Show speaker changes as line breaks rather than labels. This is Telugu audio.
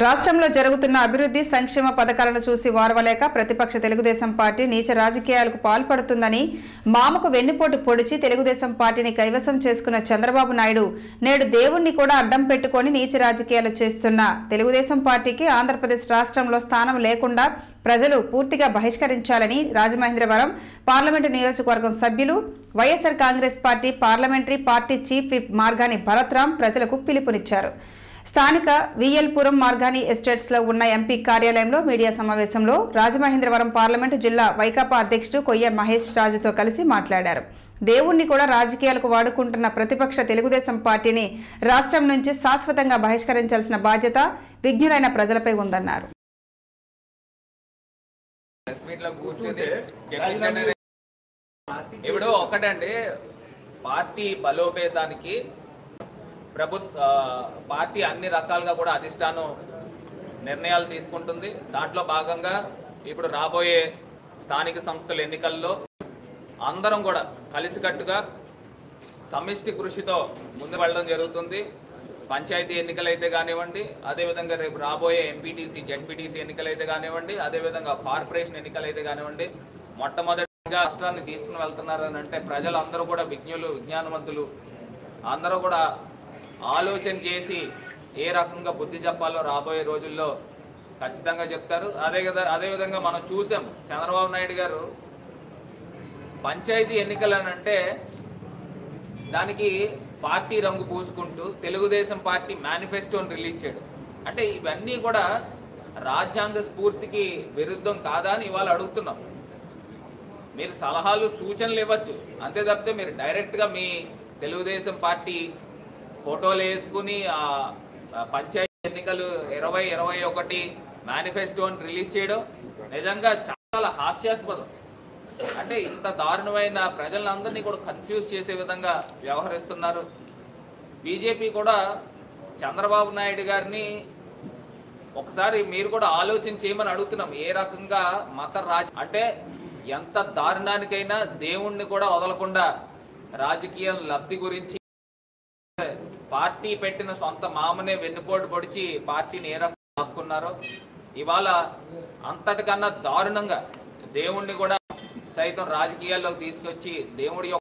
రాష్ట్రంలో జరుగుతున్న అభివృద్ధి సంక్షేమ పథకాలను చూసి వారవలేక ప్రతిపక్ష తెలుగుదేశం పార్టీ నీచ రాజకీయాలకు పాల్పడుతుందని మామకు వెన్నుపోటు పొడిచి తెలుగుదేశం పార్టీని కైవసం చేసుకున్న చంద్రబాబు నాయుడు నేడు దేవుణ్ణి కూడా అడ్డం పెట్టుకొని నీచ రాజకీయాలు చేస్తున్న తెలుగుదేశం పార్టీకి ఆంధ్రప్రదేశ్ రాష్ట్రంలో స్థానం లేకుండా ప్రజలు పూర్తిగా బహిష్కరించాలని రాజమహేంద్రవరం పార్లమెంటు నియోజకవర్గం సభ్యులు YSR Congress party parliamentary party chief whip Margani Bharatram ప్రజలకు పిలుపునిచ్చారు స్థానిక విఎల్పురం మార్గాని ఎస్టేట్స్ లో ఉన్న ఎంపీ కార్యాలయంలో మీడియా సమావేశంలో రాజమహేంద్రవరం పార్లమెంటు జిల్లా వైకాపా అధ్యక్షుడు కొయ్య మహేష్ రాజుతో కలిసి మాట్లాడారు దేవుణ్ణి కూడా రాజకీయాలకు వాడుకుంటున్న ప్రతిపక్ష తెలుగుదేశం పార్టీని రాష్ట్రం నుంచి శాశ్వతంగా బహిష్కరించాల్సిన బాధ్యత విఘ్నులైన ప్రజలపై ఉందన్నారు
ప్రెస్ మీట్ లో కూర్చొని చెప్పించండి ఇప్పుడు ఒకటండి పార్టీ బలోపేతానికి ప్రభుత్వ పార్టీ అన్ని రకాలుగా కూడా అధిష్టానం నిర్ణయాలు తీసుకుంటుంది దాంట్లో భాగంగా ఇప్పుడు రాబోయే స్థానిక సంస్థల ఎన్నికల్లో అందరం కూడా కలిసికట్టుగా సమిష్టి కృషితో ముందు వెళ్ళడం జరుగుతుంది పంచాయతీ ఎన్నికలైతే కానివ్వండి అదేవిధంగా రేపు రాబోయే ఎంపీటీసీ జెడ్పీటీసీ ఎన్నికలైతే కానివ్వండి అదేవిధంగా కార్పొరేషన్ ఎన్నికలైతే కానివ్వండి మొట్టమొదటిగా రాష్ట్రాన్ని తీసుకుని వెళ్తున్నారు అని అంటే ప్రజలందరూ కూడా విజ్ఞులు విజ్ఞానవంతులు అందరూ కూడా ఆలోచన చేసి ఏ రకంగా బుద్ధి చెప్పాలో రాబోయే రోజుల్లో ఖచ్చితంగా చెప్తారు అదే కదా అదేవిధంగా మనం చూసాం చంద్రబాబు నాయుడు గారు పంచాయతీ ఎన్నికలు అని అంటే దానికి పార్టీ రంగు పూసుకుంటూ తెలుగుదేశం పార్టీ మేనిఫెస్టోని రిలీజ్ చేయడం అంటే ఇవన్నీ కూడా రాజ్యాంగ స్ఫూర్తికి విరుద్ధం కాదా అని ఇవాళ అడుగుతున్నాం మీరు సలహాలు సూచనలు ఇవ్వచ్చు అంతే తప్పితే మీరు డైరెక్ట్గా మీ తెలుగుదేశం పార్టీ ఫోటోలు వేసుకుని ఆ ఆ పంచాయతీ ఎన్నికలు ఇరవై ఇరవై ఒకటి మేనిఫెస్టోని రిలీజ్ చేయడం నిజంగా చాలా హాస్యాస్పదం అంటే ఇంత దారుణమైన ప్రజలందరినీ కూడా కన్ఫ్యూజ్ చేసే విధంగా వ్యవహరిస్తున్నారు బీజేపీ కూడా చంద్రబాబు నాయుడు గారిని ఒకసారి మీరు కూడా ఆలోచన చేయమని అడుగుతున్నాం ఏ రకంగా మత రాజ అంటే ఎంత దారుణానికైనా దేవుణ్ణి కూడా వదలకుండా రాజకీయ లబ్ధి గురించి పార్టీ పెట్టిన సొంత మామనే వెన్నుపోటు పొడిచి పార్టీని ఏ రకంగా ఆపుకున్నారో ఇవాళ అంతటికన్నా దారుణంగా దేవుణ్ణి కూడా సైతం రాజకీయాల్లోకి తీసుకొచ్చి దేవుడి యొక్క